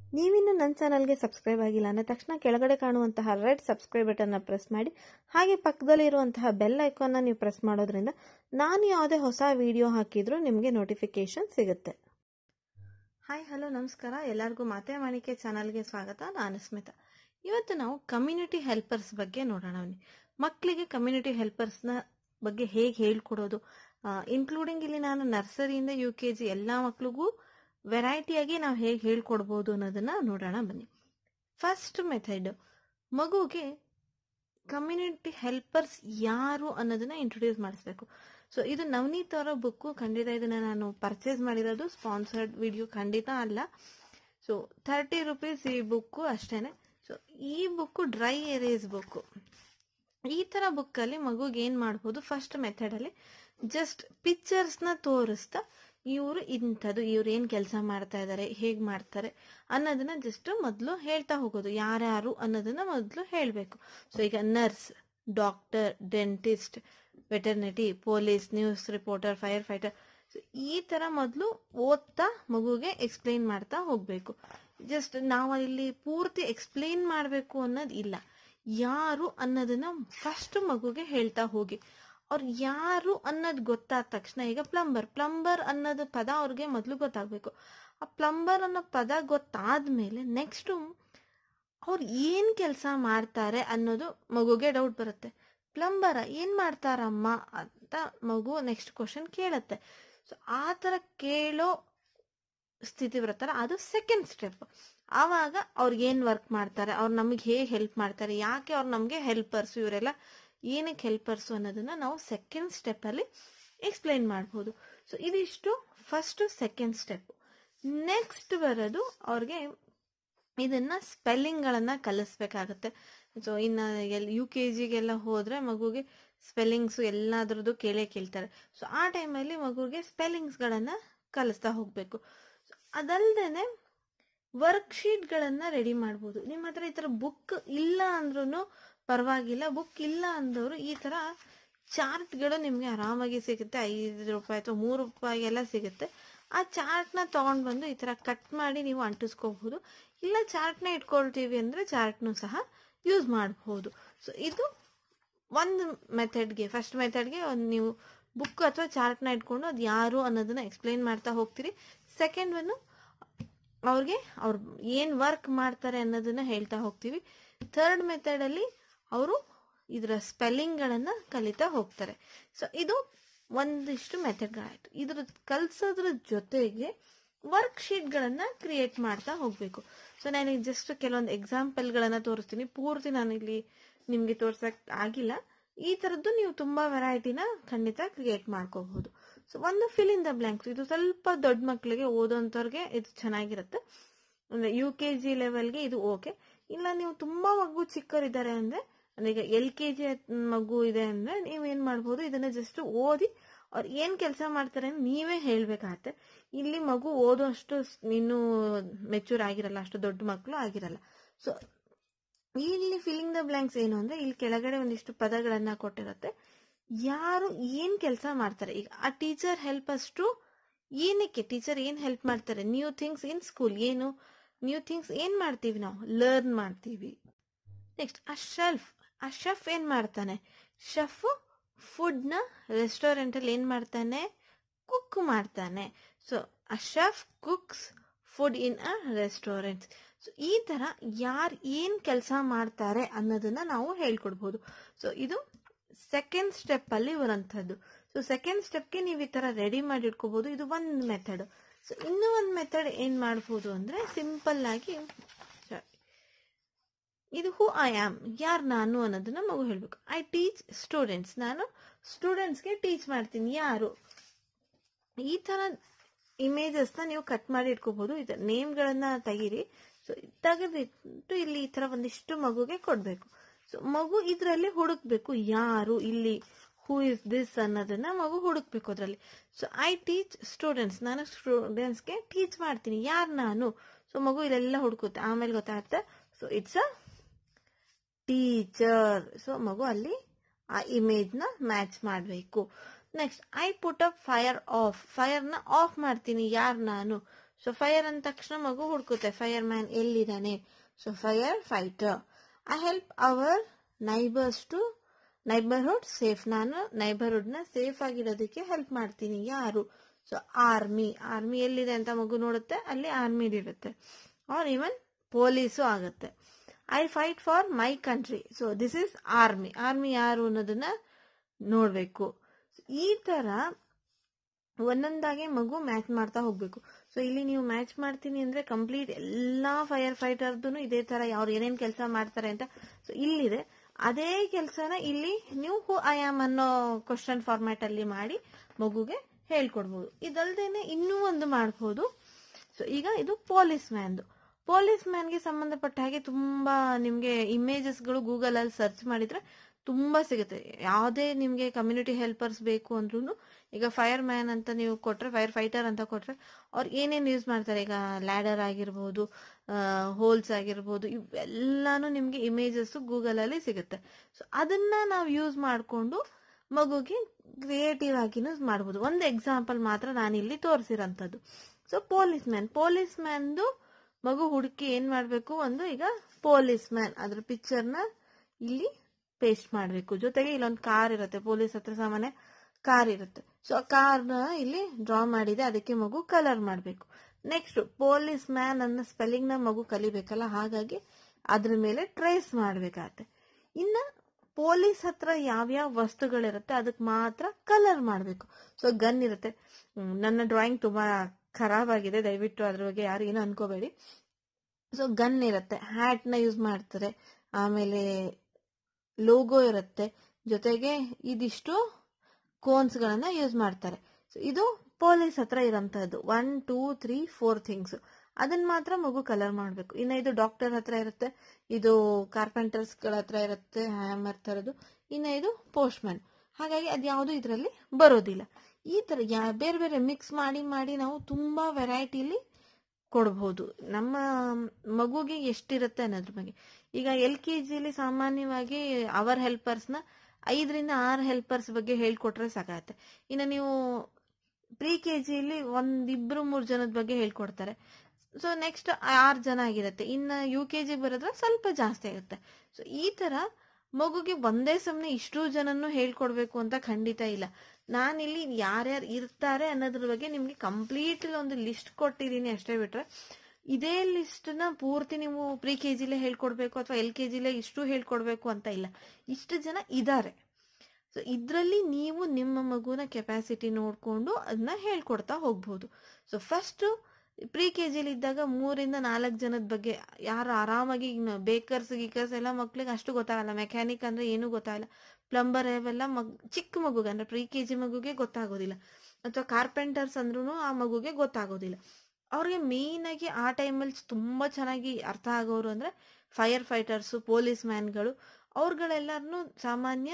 ನೀವಿನ್ನು ನನ್ನ ಚಾನಲ್ಗೆ ಸಬ್ಸ್ಕ್ರೈಬ್ ಆಗಿಲ್ಲ ಅಂದ ತಕ್ಷಣ ಕೆಳಗಡೆ ಕಾಣುವಂತಹ ರೆಡ್ ಸಬ್ಸ್ಕ್ರೈಬ್ ಬಟನ್ನ ಪ್ರೆಸ್ ಮಾಡಿ ಹಾಗೆ ಪಕ್ಕದಲ್ಲಿರುವಂತಹ ಬೆಲ್ ಐಕಾನ್ನ ನೀವು ಪ್ರೆಸ್ ಮಾಡೋದ್ರಿಂದ ನಾನು ಯಾವುದೇ ಹೊಸ ವಿಡಿಯೋ ಹಾಕಿದ್ರೂ ನಿಮಗೆ ನೋಟಿಫಿಕೇಶನ್ ಸಿಗುತ್ತೆ ಹಾಯ್ ಹಲೋ ನಮಸ್ಕಾರ ಎಲ್ಲರಿಗೂ ಮಾತೆ ಮಾಣಿಕೆ ಚಾನಲ್ಗೆ ಸ್ವಾಗತ ನಾನು ಸ್ಮಿತಾ ಇವತ್ತು ನಾವು ಕಮ್ಯುನಿಟಿ ಹೆಲ್ಪರ್ಸ್ ಬಗ್ಗೆ ನೋಡೋಣ ಬನ್ನಿ ಮಕ್ಕಳಿಗೆ ಕಮ್ಯುನಿಟಿ ಹೆಲ್ಪರ್ಸ್ನ ಬಗ್ಗೆ ಹೇಗೆ ಹೇಳ್ಕೊಡೋದು ಇನ್ಕ್ಲೂಡಿಂಗ್ ಇಲ್ಲಿ ನಾನು ನರ್ಸರಿಯಿಂದ ಯು ಕೆ ಜಿ ಎಲ್ಲ ಮಕ್ಳಿಗೂ ವೆರೈಟಿಯಾಗಿ ನಾವು ಹೇಗೆ ಹೇಳ್ಕೊಡ್ಬೋದು ಅನ್ನೋದನ್ನ ನೋಡೋಣ ಬನ್ನಿ ಫಸ್ಟ್ ಮೆಥಡ್ ಮಗುಗೆ ಕಮ್ಯುನಿಟಿ ಹೆಲ್ಪರ್ಸ್ ಯಾರು ಅನ್ನೋದನ್ನ ಇಂಟ್ರೊಡ್ಯೂಸ್ ಮಾಡಿಸ್ಬೇಕು ಸೊ ಇದು ನವನೀತ್ ಅವರ ಬುಕ್ಕು ಖಂಡಿತ ಇದನ್ನ ನಾನು ಪರ್ಚೇಸ್ ಮಾಡಿರೋದು ಸ್ಪಾನ್ಸರ್ಡ್ ವಿಡಿಯೋ ಖಂಡಿತ ಅಲ್ಲ ಸೊ ಥರ್ಟಿ ರುಪೀಸ್ ಈ ಬುಕ್ಕು ಅಷ್ಟೇನೆ ಸೊ ಈ ಬುಕ್ಕು ಡ್ರೈ ಎರೇಸ್ ಬುಕ್ಕು ಈ ತರ ಬುಕ್ಕಲ್ಲಿ ಮಗುಗೆ ಏನ್ ಮಾಡ್ಬೋದು ಫಸ್ಟ್ ಮೆಥಡಲ್ಲಿ ಜಸ್ಟ್ ಪಿಕ್ಚರ್ಸ್ನ ತೋರಿಸ್ತಾ ಇವರು ಇಂಥದ್ದು ಇವ್ರು ಏನ್ ಕೆಲಸ ಮಾಡ್ತಾ ಇದ್ದಾರೆ ಹೇಗ್ ಮಾಡ್ತಾರೆ ಅನ್ನೋದನ್ನ ಜಸ್ಟ್ ಮೊದಲು ಹೇಳ್ತಾ ಹೋಗೋದು ಯಾರ್ಯಾರು ಅನ್ನೋದನ್ನ ಮೊದಲು ಹೇಳಬೇಕು ಸೊ ಈಗ nurse doctor dentist veterinary police news reporter firefighter ಈ ತರ ಮೊದಲು ಓದ್ತಾ ಮಗುಗೆ ಎಕ್ಸ್ಪ್ಲೈನ್ ಮಾಡ್ತಾ ಹೋಗ್ಬೇಕು ಜಸ್ಟ್ ನಾವು ಇಲ್ಲಿ ಪೂರ್ತಿ ಎಕ್ಸ್ಪ್ಲೈನ್ ಮಾಡಬೇಕು ಅನ್ನೋದು ಇಲ್ಲ ಯಾರು ಅನ್ನೋದನ್ನ ಫಸ್ಟ್ ಮಗುಗೆ ಹೇಳ್ತಾ ಹೋಗಿ ಅವ್ರು ಯಾರು ಅನ್ನೋದು ಗೊತ್ತಾದ ತಕ್ಷಣ ಈಗ ಪ್ಲಂಬರ್ ಪ್ಲಂಬರ್ ಅನ್ನೋದು ಪದ ಅವ್ರಿಗೆ ಮೊದಲು ಗೊತ್ತಾಗ್ಬೇಕು ಆ ಪ್ಲಂಬರ್ ಅನ್ನೋ ಪದ ಗೊತ್ತಾದ್ಮೇಲೆ ನೆಕ್ಸ್ಟ್ ಅವ್ರು ಏನ್ ಕೆಲಸ ಮಾಡ್ತಾರೆ ಅನ್ನೋದು ಮಗುಗೆ ಡೌಟ್ ಬರುತ್ತೆ ಪ್ಲಂಬರ ಏನ್ ಮಾಡ್ತಾರಮ್ಮ ಅಂತ ಮಗು ನೆಕ್ಸ್ಟ್ ಕ್ವಶನ್ ಕೇಳತ್ತೆ ಸೊ ಆ ತರ ಕೇಳೋ ಸ್ಥಿತಿ ಬರುತ್ತಲ್ಲ ಅದು ಸೆಕೆಂಡ್ ಸ್ಟೆಪ್ ಆವಾಗ ಅವ್ರಿಗೆ ಏನ್ ವರ್ಕ್ ಮಾಡ್ತಾರೆ ಅವ್ರು ನಮಗೆ ಹೇಗೆ ಹೆಲ್ಪ್ ಮಾಡ್ತಾರೆ ಯಾಕೆ ಅವ್ರು ನಮಗೆ ಹೆಲ್ಪರ್ಸ್ ಇವರೆಲ್ಲ ಏನಕ್ಕೆ ಹೆಲ್ಪರ್ಸು ಅನ್ನೋದನ್ನ ನಾವು ಸೆಕೆಂಡ್ ಸ್ಟೆಪ್ ಅಲ್ಲಿ ಎಕ್ಸ್ಪ್ಲೈನ್ ಮಾಡ್ಬೋದು ಸೊ ಇದಿಷ್ಟು ಫಸ್ಟ್ ಸೆಕೆಂಡ್ ಸ್ಟೆಪ್ ನೆಕ್ಸ್ಟ್ ಬರೋದು ಅವ್ರಿಗೆ ಇದನ್ನ ಸ್ಪೆಲ್ಲಿಂಗ್ ಗಳನ್ನ ಕಲಿಸ್ಬೇಕಾಗತ್ತೆ ಸೊ ಇನ್ನ ಎಲ್ ಯು ಕೆ ಜಿಗೆಲ್ಲ ಹೋದ್ರೆ ಮಗುಗೆ ಸ್ಪೆಲ್ಲಿಂಗ್ಸ್ ಎಲ್ಲಾದ್ರದ್ದು ಕೇಳೇ ಕೇಳ್ತಾರೆ ಸೊ ಆ ಟೈಮಲ್ಲಿ ಮಗುಗೆ ಸ್ಪೆಲ್ಲಿಂಗ್ಸ್ ಗಳನ್ನ ಕಲಿಸ್ತಾ ಹೋಗ್ಬೇಕು ಅದಲ್ದೇನೆ ವರ್ಕ್ ಶೀಟ್ ಗಳನ್ನ ರೆಡಿ ಮಾಡ್ಬೋದು ನಿಮ್ಮ ಹತ್ರ ಈ ತರ ಬುಕ್ ಇಲ್ಲ ಅಂದ್ರೂ ಪರವಾಗಿಲ್ಲ ಬುಕ್ ಇಲ್ಲ ಅಂದವರು ಈ ತರ ಚಾರ್ಟ್ಗಳು ನಿಮ್ಗೆ ಆರಾಮಾಗಿ ಸಿಗುತ್ತೆ ಐದು ರೂಪಾಯಿ ಅಥವಾ ಮೂರು ರೂಪಾಯಿ ಎಲ್ಲ ಸಿಗುತ್ತೆ ಆ ಚಾರ್ಟ್ನ ತಗೊಂಡ್ ಬಂದು ಈ ತರ ಕಟ್ ಮಾಡಿ ನೀವು ಅಂಟಿಸ್ಕೋಬಹುದು ಇಲ್ಲ ಚಾರ್ಟ್ನ ಇಟ್ಕೊಳ್ತೀವಿ ಅಂದ್ರೆ ಚಾರ್ಟ್ನು ಸಹ ಯೂಸ್ ಮಾಡಬಹುದು ಸೊ ಇದು ಒಂದು ಮೆಥಡ್ಗೆ ಫಸ್ಟ್ ಮೆಥಡ್ಗೆ ಒಂದು ನೀವು ಬುಕ್ ಅಥವಾ ಚಾರ್ಟ್ನ ಇಟ್ಕೊಂಡು ಅದು ಯಾರು ಅನ್ನೋದನ್ನ ಎಕ್ಸ್ಪ್ಲೈನ್ ಮಾಡ್ತಾ ಹೋಗ್ತೀರಿ ಸೆಕೆಂಡ್ ಒನ್ ಅವ್ರಿಗೆ ಅವ್ರು ಏನ್ ವರ್ಕ್ ಮಾಡ್ತಾರೆ ಅನ್ನೋದನ್ನ ಹೇಳ್ತಾ ಹೋಗ್ತೀವಿ ಥರ್ಡ್ ಮೆಥಡ್ ಅಲ್ಲಿ ಅವರು ಇದರ ಸ್ಪೆಲ್ಲಿಂಗ್ ಗಳನ್ನ ಕಲಿತಾ ಹೋಗ್ತಾರೆ ಸೊ ಇದು ಒಂದಿಷ್ಟು ಮೆಥಡ್ಗಳಾಯ್ತು ಇದ್ರ ಕಲ್ಸೋದ್ರ ಜೊತೆಗೆ ವರ್ಕ್ ಶೀಟ್ ಗಳನ್ನ ಕ್ರಿಯೇಟ್ ಮಾಡ್ತಾ ಹೋಗ್ಬೇಕು ಸೊ ನಾನು ಜಸ್ಟ್ ಕೆಲವೊಂದು ಎಕ್ಸಾಂಪಲ್ ಗಳನ್ನ ತೋರಿಸ್ತೀನಿ ಪೂರ್ತಿ ನಾನು ಇಲ್ಲಿ ನಿಮ್ಗೆ ತೋರ್ಸಕ್ ಆಗಿಲ್ಲ ಈ ತರದ್ದು ನೀವು ತುಂಬಾ ವೆರೈಟಿನ ಖಂಡಿತ ಕ್ರಿಯೇಟ್ ಮಾಡ್ಕೋಬಹುದು ಸೊ ಒಂದು ಫಿಲ್ ಇನ್ ದ ಬ್ಲಾಂಕ್ಸ್ ಇದು ಸ್ವಲ್ಪ ದೊಡ್ಡ ಮಕ್ಕಳಿಗೆ ಓದೋಂಥವ್ರಿಗೆ ಇದು ಚೆನ್ನಾಗಿರುತ್ತೆ ಅಂದ್ರೆ ಯು ಕೆ ಜಿ ಲೆವೆಲ್ಗೆ ಇದು ಓಕೆ ಇಲ್ಲ ನೀವು ತುಂಬಾ ಮಗು ಚಿಕ್ಕವರಿದ್ದಾರೆ ಅಂದ್ರೆ ಅಂದ್ರೆ ಈಗ ಎಲ್ ಕೆ ಜಿ ಮಗು ಇದೆ ಅಂದ್ರೆ ನೀವು ಏನ್ ಮಾಡ್ಬೋದು ಇದನ್ನ ಜಸ್ಟ್ ಓದಿ ಅವ್ರು ಏನ್ ಕೆಲಸ ಮಾಡ್ತಾರೆ ಅಂತ ನೀವೇ ಹೇಳ್ಬೇಕಾಗತ್ತೆ ಇಲ್ಲಿ ಮಗು ಓದೋ ಅಷ್ಟು ಇನ್ನೂ ಮೆಚೂರ್ ಆಗಿರಲ್ಲ ಅಷ್ಟು ದೊಡ್ಡ ಮಕ್ಕಳು ಆಗಿರಲ್ಲ ಸೊ ಇಲ್ಲಿ ಫಿಲ್ಲಿಂಗ್ ದ ಬ್ಲಾಂಕ್ಸ್ ಏನು ಅಂದ್ರೆ ಇಲ್ಲಿ ಕೆಳಗಡೆ ಒಂದಿಷ್ಟು ಪದಗಳನ್ನ ಕೊಟ್ಟಿರುತ್ತೆ ಯಾರು ಏನ್ ಕೆಲಸ ಮಾಡ್ತಾರೆ ಈಗ ಆ ಟೀಚರ್ ಹೆಲ್ಪ್ ಅಷ್ಟು ಏನಕ್ಕೆ ಟೀಚರ್ ಏನ್ ಹೆಲ್ಪ್ ಮಾಡ್ತಾರೆ ನ್ಯೂ ಥಿಂಗ್ಸ್ ಇನ್ ಸ್ಕೂಲ್ ಏನು ನ್ಯೂ ಥಿಂಗ್ಸ್ ಏನ್ ಮಾಡ್ತೀವಿ ನಾವು ಲರ್ನ್ ಮಾಡ್ತೀವಿ ನೆಕ್ಸ್ಟ್ ಆ ಶೆಲ್ಫ್ ಆ ಶೆಫ್ ಏನ್ ಮಾಡ್ತಾನೆ ಶೆಫ್ ಫುಡ್ ನ ರೆಸ್ಟೋರೆಂಟ್ ಅಲ್ಲಿ ಏನ್ ಮಾಡ್ತಾನೆ ಕುಕ್ ಮಾಡ್ತಾನೆ ಸೊ ಆ chef cooks food in a restaurant so ಈ ತರ ಯಾರು ಏನ್ ಕೆಲಸ ಮಾಡ್ತಾರೆ ಅನ್ನೋದನ್ನ ನಾವು ಹೇಳ್ಕೊಡ್ಬೋದು ಸೊ ಇದು ಸೆಕೆಂಡ್ ಸ್ಟೆಪ್ ಅಲ್ಲಿ ಬರುವಂತದ್ದು ಸೊ ಸೆಕೆಂಡ್ ಸ್ಟೆಪ್ಗೆ ನೀವು ಈ ತರ ರೆಡಿ ಮಾಡಿ ಇಟ್ಕೋಬಹುದು ಇದು ಒಂದು ಮೆಥಡ್ ಸೊ ಇನ್ನೂ ಒಂದು ಮೆಥಡ್ ಏನ್ ಮಾಡ್ಬೋದು ಅಂದ್ರೆ ಸಿಂಪಲ್ ಆಗಿ ಇದು ಹೂ ಐ ಆಮ್ ಯಾರು ನಾನು ಅನ್ನೋದನ್ನ ಮಗು ಹೇಳ್ಬೇಕು ಐ ಟೀಚ್ ಸ್ಟೂಡೆಂಟ್ಸ್ ನಾನು ಸ್ಟೂಡೆಂಟ್ಸ್ಗೆ ಟೀಚ್ ಮಾಡ್ತೀನಿ ಯಾರು ಈ ತರ ಇಮೇಜಸ್ ನ ನೀವು ಕಟ್ ಮಾಡಿ ಇಟ್ಕೋಬಹುದು ಇದು ನೇಮ್ ಗಳನ್ನ ತೆಗೀರಿ ಸೊ ತೆಗೆದಿಟ್ಟು ಇಲ್ಲಿ ಈ ತರ ಒಂದಿಷ್ಟು ಮಗುಗೆ ಕೊಡ್ಬೇಕು ಸೊ ಮಗು ಇದ್ರಲ್ಲಿ ಹುಡುಕ್ಬೇಕು ಯಾರು ಇಲ್ಲಿ ಹೂ ಇಸ್ ದಿಸ್ ಅನ್ನೋದನ್ನ ಮಗು ಹುಡುಕ್ಬೇಕು ಅದ್ರಲ್ಲಿ ಸೊ ಐ ಟೀಚ್ ಸ್ಟೂಡೆಂಟ್ಸ್ ನಾನು ಸ್ಟೂಡೆಂಟ್ಸ್ಗೆ ಟೀಚ್ ಮಾಡ್ತೀನಿ ಯಾರು ನಾನು ಸೊ ಮಗು ಇಲ್ಲೆಲ್ಲ ಹುಡುಕುತ್ತೆ ಆಮೇಲೆ ಗೊತ್ತಾಗುತ್ತೆ so it's a teacher so ಮಗು ಅಲ್ಲಿ ಆ ಇಮೇಜ್ ನ ಮ್ಯಾಚ್ ಮಾಡಬೇಕು next I put up fire off fire ನ ಆಫ್ ಮಾಡ್ತೀನಿ ಯಾರು ನಾನು ಸೊ ಫೈರ್ ಅಂದ ತಕ್ಷಣ ಮಗು ಹುಡ್ಕುತ್ತೆ ಫೈರ್ ಮ್ಯಾನ್ ಎಲ್ಲಿದ್ದಾನೆ so fire fighter I help our neighbours to neighbourhood safe ನಾನು ನೈಬರ್ಹುಡ್ನ ಸೇಫ್ ಆಗಿರೋದಕ್ಕೆ ಹೆಲ್ಪ್ ಮಾಡ್ತೀನಿ ಯಾರು ಸೊ ಆರ್ಮಿ ಆರ್ಮಿ ಎಲ್ಲಿದೆ ಅಂತ ಮಗು ನೋಡುತ್ತೆ ಅಲ್ಲಿ ಆರ್ಮಿ ಇರುತ್ತೆ ಆರ್ ಈವನ್ ಪೊಲೀಸು ಆಗುತ್ತೆ I fight for my country so this is army army ಯಾರು ಅನ್ನೋದನ್ನ ನೋಡಬೇಕು ಈ ತರ ಒಂದೊಂದಾಗಿ ಮಗು ಮ್ಯಾಚ್ ಮಾಡ್ತಾ ಹೋಗ್ಬೇಕು ಸೊ ಇಲ್ಲಿ ನೀವು ಮ್ಯಾಚ್ ಮಾಡ್ತೀನಿ ಅಂದ್ರೆ ಕಂಪ್ಲೀಟ್ ಎಲ್ಲಾ ಫೈರ್ ಫೈಟರ್ದು ಇದೇ ತರ ಅವ್ರು ಏನೇನ್ ಕೆಲಸ ಮಾಡ್ತಾರೆ ಅಂತ ಸೊ ಇಲ್ಲಿದೆ ಅದೇ ಕೆಲಸನ ಇಲ್ಲಿ ನೀವು ಹೂ ಐ ಆಮ್ ಅನ್ನೋ ಕ್ವಶನ್ ಫಾರ್ಮ್ಯಾಟ್ ಅಲ್ಲಿ ಮಾಡಿ ಮಗುಗೆ ಹೇಳ್ಕೊಡ್ಬೋದು ಇದಲ್ದೇನೆ ಇನ್ನೂ ಒಂದು ಮಾಡ್ಬೋದು ಸೊ ಈಗ ಇದು ಪೊಲೀಸ್ ಮ್ಯಾನ್ದು ಪೊಲೀಸ್ ಮ್ಯಾನ್ಗೆ ಸಂಬಂಧಪಟ್ಟ ಹಾಗೆ ತುಂಬಾ ನಿಮ್ಗೆ ಇಮೇಜಸ್ಗಳು ಗೂಗಲ್ ಅಲ್ಲಿ ಸರ್ಚ್ ಮಾಡಿದ್ರೆ ತುಂಬಾ ಸಿಗುತ್ತೆ ಯಾವುದೇ ನಿಮ್ಗೆ ಕಮ್ಯುನಿಟಿ ಹೆಲ್ಪರ್ಸ್ ಬೇಕು ಅಂದ್ರೂ ಈಗ ಫೈರ್ ಮ್ಯಾನ್ ಅಂತ ನೀವು ಕೊಟ್ರೆ ಫೈರ್ ಫೈಟರ್ ಅಂತ ಕೊಟ್ರೆ ಅವ್ರು ಏನೇನು ಯೂಸ್ ಮಾಡ್ತಾರೆ ಈಗ ಲ್ಯಾಡರ್ ಆಗಿರ್ಬೋದು ಹೋಲ್ಸ್ ಆಗಿರ್ಬೋದು ಇವೆಲ್ಲಾನು ನಿಮ್ಗೆ ಇಮೇಜಸ್ ಗೂಗಲ್ ಅಲ್ಲಿ ಸಿಗುತ್ತೆ ಸೊ ಅದನ್ನ ನಾವು ಯೂಸ್ ಮಾಡಿಕೊಂಡು ಮಗುಗೆ ಕ್ರಿಯೇಟಿವ್ ಆಗಿನೂ ಮಾಡ್ಬೋದು ಒಂದು ಎಕ್ಸಾಂಪಲ್ ಮಾತ್ರ ನಾನಿಲ್ಲಿ ತೋರಿಸಿರೋಂಥದ್ದು ಸೊ ಪೊಲೀಸ್ ಮ್ಯಾನ್ ಪೊಲೀಸ್ ಮ್ಯಾನ್ದು ಮಗು ಹುಡುಕಿ ಏನ್ ಮಾಡ್ಬೇಕು ಒಂದು ಈಗ ಪೊಲೀಸ್ ಮ್ಯಾನ್ ಅದ್ರ ಪಿಕ್ಚರ್ನ ಇಲ್ಲಿ ಪೇಸ್ಟ್ ಮಾಡಬೇಕು ಜೊತೆಗೆ ಇಲ್ಲೊಂದು ಕಾರ್ ಇರುತ್ತೆ ಪೊಲೀಸ್ ಹತ್ರ ಸಾಮಾನ್ಯ ಕಾರ್ ಇರುತ್ತೆ ಸೊ ಆ ಕಾರ್ನ ಇಲ್ಲಿ ಡ್ರಾ ಮಾಡಿದೆ ಅದಕ್ಕೆ ಮಗು ಕಲರ್ ಮಾಡಬೇಕು ನೆಕ್ಸ್ಟ್ ಪೊಲೀಸ್ ಮ್ಯಾನ್ ಅನ್ನೋ ಸ್ಪೆಲ್ಲಿಂಗ್ ನ ಮಗು ಕಲಿಬೇಕಲ್ಲ ಹಾಗಾಗಿ ಅದ್ರ ಮೇಲೆ ಟ್ರೇಸ್ ಮಾಡ್ಬೇಕಾಗತ್ತೆ ಇನ್ನ ಪೊಲೀಸ್ ಹತ್ರ ಯಾವ್ಯಾವ ವಸ್ತುಗಳಿರುತ್ತೆ ಅದಕ್ಕೆ ಮಾತ್ರ ಕಲರ್ ಮಾಡಬೇಕು ಸೊ ಗನ್ ಇರುತ್ತೆ ಹ್ಮ್, ನನ್ನ ಡ್ರಾಯಿಂಗ್ ತುಂಬಾ ಖರಾಬ್ ಆಗಿದೆ ದಯವಿಟ್ಟು ಅದ್ರ ಬಗ್ಗೆ ಯಾರು ಏನು ಅನ್ಕೋಬೇಡಿ ಸೊ ಗನ್ ಇರುತ್ತೆ ಹ್ಯಾಟ್ ನ ಯೂಸ್ ಮಾಡ್ತಾರೆ ಆಮೇಲೆ ಲೋಗೋ ಇರುತ್ತೆ ಜೊತೆಗೆ ಇದಿಷ್ಟು ಕೋನ್ಸ್ ಗಳನ್ನ ಯೂಸ್ ಮಾಡ್ತಾರೆ ಸೊ ಇದು ಪೊಲೀಸ್ ಹತ್ರ ಇರೋಂಥದ್ದು one two three four things ಅದನ್ನ ಮಾತ್ರ ಮಗು ಕಲರ್ ಮಾಡಬೇಕು ಇನ್ನು ಇದು ಡಾಕ್ಟರ್ ಹತ್ರ ಇರುತ್ತೆ ಇದು ಕಾರ್ಪೆಂಟರ್ಸ್ ಗಳ ಹತ್ರ ಇರುತ್ತೆ ಹ್ಯಾಮರ್ ತರದು ಇನ್ನು ಇದು ಪೋಸ್ಟ್ ಮ್ಯಾನ್ ಹಾಗಾಗಿ ಅದ್ಯಾವುದು ಇದರಲ್ಲಿ ಬರೋದಿಲ್ಲ ಈ ತರ ಯಾ- ಬೇರೆ ಬೇರೆ ಮಿಕ್ಸ್ ಮಾಡಿ ಮಾಡಿ ನಾವು ತುಂಬಾ ವೆರೈಟಿಲಿ ಕೊಡ್ಬೋದು ನಮ್ಮ ಮಗುಗೆ ಎಷ್ಟಿರುತ್ತೆ ಅನ್ನೋದ್ರ ಬಗ್ಗೆ ಈಗ ಎಲ್ ಕೆ ಜಿಲಿ ಸಾಮಾನ್ಯವಾಗಿ ಅವರ್ ಹೆಲ್ಪರ್ಸ್ನ ಐದರಿಂದ ಆರು ಹೆಲ್ಪರ್ಸ್ ಬಗ್ಗೆ ಹೇಳ್ಕೊಟ್ರೆ ಸಾಕಾಗತ್ತೆ ಇನ್ನು ನೀವು ಪ್ರಿ ಕೆ ಜಿಲಿ ಒಂದಿಬ್ರು ಮೂರು ಜನದ ಬಗ್ಗೆ ಹೇಳ್ಕೊಡ್ತಾರೆ ಸೊ ನೆಕ್ಸ್ಟ್ ಆರು ಜನ ಆಗಿರುತ್ತೆ ಇನ್ನು ಯು ಕೆ ಜಿ ಬರೋದ್ರೆ ಸ್ವಲ್ಪ ಜಾಸ್ತಿ ಆಗುತ್ತೆ ಸೊ ಈ ತರ ಮಗುಗೆ ಒಂದೇ ಸಮನೆ ಇಷ್ಟು ಜನನ್ನು ಹೇಳ್ಕೊಡ್ಬೇಕು ಅಂತ ಖಂಡಿತ ಇಲ್ಲ ನಾನಿಲ್ಲಿ ಯಾರ್ಯಾರು ಇರ್ತಾರೆ ಅನ್ನೋದ್ರ ಬಗ್ಗೆ ನಿಮ್ಗೆ ಕಂಪ್ಲೀಟ್ ಒಂದು ಲಿಸ್ಟ್ ಕೊಟ್ಟಿದ್ದೀನಿ ಅಷ್ಟೇ ಬಿಟ್ರೆ ಇದೇ ಲಿಸ್ಟ್ ನ ಪೂರ್ತಿ ನೀವು ಪ್ರಿ ಕೆ ಜಿಲೇ ಹೇಳ್ಕೊಡ್ಬೇಕು ಅಥವಾ ಎಲ್ ಕೆ ಜಿಲೇ ಇಷ್ಟು ಹೇಳ್ಕೊಡ್ಬೇಕು ಅಂತ ಇಲ್ಲ ಇಷ್ಟು ಜನ ಇದ್ದಾರೆ ಸೊ ಇದರಲ್ಲಿ ನೀವು ನಿಮ್ಮ ಮಗುನ ಕೆಪಾಸಿಟಿ ನೋಡಿಕೊಂಡು ಅದನ್ನ ಹೇಳ್ಕೊಡ್ತಾ ಹೋಗ್ಬೋದು ಸೊ ಫಸ್ಟ್ ಪ್ರಿ ಕೆ ಜಿಲಿ ಇದ್ದಾಗ ಮೂರಿಂದ ನಾಲ್ಕು ಜನದ ಬಗ್ಗೆ ಯಾರು ಆರಾಮಾಗಿ ಬೇಕರ್ಸ್ ಗೀಕರ್ಸ್ ಎಲ್ಲ ಮಕ್ಳಿಗೆ ಅಷ್ಟು ಗೊತ್ತಾಗಲ್ಲ ಮೆಕ್ಯಾನಿಕ್ ಅಂದ್ರೆ ಏನು ಗೊತ್ತಾಗಲ್ಲ ಪ್ಲಂಬರ್ ಅವೆಲ್ಲ ಮಗ್ ಚಿಕ್ಕ ಮಗುಗೆ ಅಂದ್ರೆ ಪ್ರಿ ಕೆ ಜಿ ಮಗುಗೆ ಗೊತ್ತಾಗೋದಿಲ್ಲ ಅಥವಾ ಕಾರ್ಪೆಂಟರ್ಸ್ ಅಂದ್ರೂ ಆ ಮಗುಗೆ ಗೊತ್ತಾಗೋದಿಲ್ಲ ಅವ್ರಿಗೆ ಮೇಯ್ನ್ ಆಗಿ ಆ ಟೈಮಲ್ಲಿ ತುಂಬಾ ಚೆನ್ನಾಗಿ ಅರ್ಥ ಆಗೋರು ಅಂದ್ರೆ ಫೈರ್ ಫೈಟರ್ಸು ಪೊಲೀಸ್ ಮ್ಯಾನ್ಗಳು ಅವ್ರುಗಳೆಲ್ಲರನ್ನು ಸಾಮಾನ್ಯ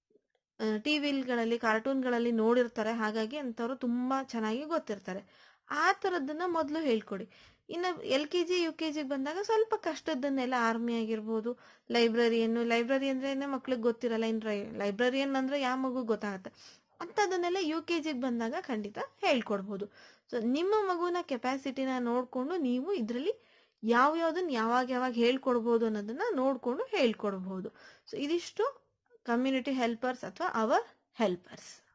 ಟಿವಿಗಳಲ್ಲಿ ಕಾರ್ಟೂನ್ಗಳಲ್ಲಿ ನೋಡಿರ್ತಾರೆ ಹಾಗಾಗಿ ಅಂಥವ್ರು ತುಂಬಾ ಚೆನ್ನಾಗಿ ಗೊತ್ತಿರ್ತಾರೆ ಆ ಥರದ್ದನ್ನ ಮೊದಲು ಹೇಳ್ಕೊಡಿ ಇನ್ನು L K G U K ಜಿಗೆ ಬಂದಾಗ ಸ್ವಲ್ಪ ಕಷ್ಟದನ್ನೆಲ್ಲ ಆರ್ಮಿ ಆಗಿರ್ಬೋದು ಲೈಬ್ರರಿಯನ್ನು ಲೈಬ್ರರಿ ಅಂದ್ರೆ ಮಕ್ಳಿಗೆ ಗೊತ್ತಿರಲ್ಲ ಇನ್ನು ಲೈಬ್ರರಿಯನ್ ಅಂದ್ರೆ ಯಾವ ಮಗು ಗೊತ್ತಾಗತ್ತೆ ಅಂಥದ್ದನ್ನೆಲ್ಲ ಯು ಕೆ ಜಿಗೆ ಬಂದಾಗ ಖಂಡಿತ ಹೇಳ್ಕೊಡ್ಬೋದು ಸೊ ನಿಮ್ಮ ಮಗುನ ಕೆಪಾಸಿಟಿನ ನೋಡಿಕೊಂಡು ನೀವು ಇದರಲ್ಲಿ ಯಾವ್ಯಾವ್ದನ್ನ ಯಾವಾಗ ಯಾವಾಗ ಹೇಳ್ಕೊಡ್ಬೋದು ಅನ್ನೋದನ್ನ ನೋಡಿಕೊಂಡು ಹೇಳ್ಕೊಡ್ಬೋದು ಸೊ ಇದಿಷ್ಟು ಕಮ್ಯುನಿಟಿ ಹೆಲ್ಪರ್ಸ್ ಅಥವಾ ಅವರ್ ಹೆಲ್ಪರ್ಸ್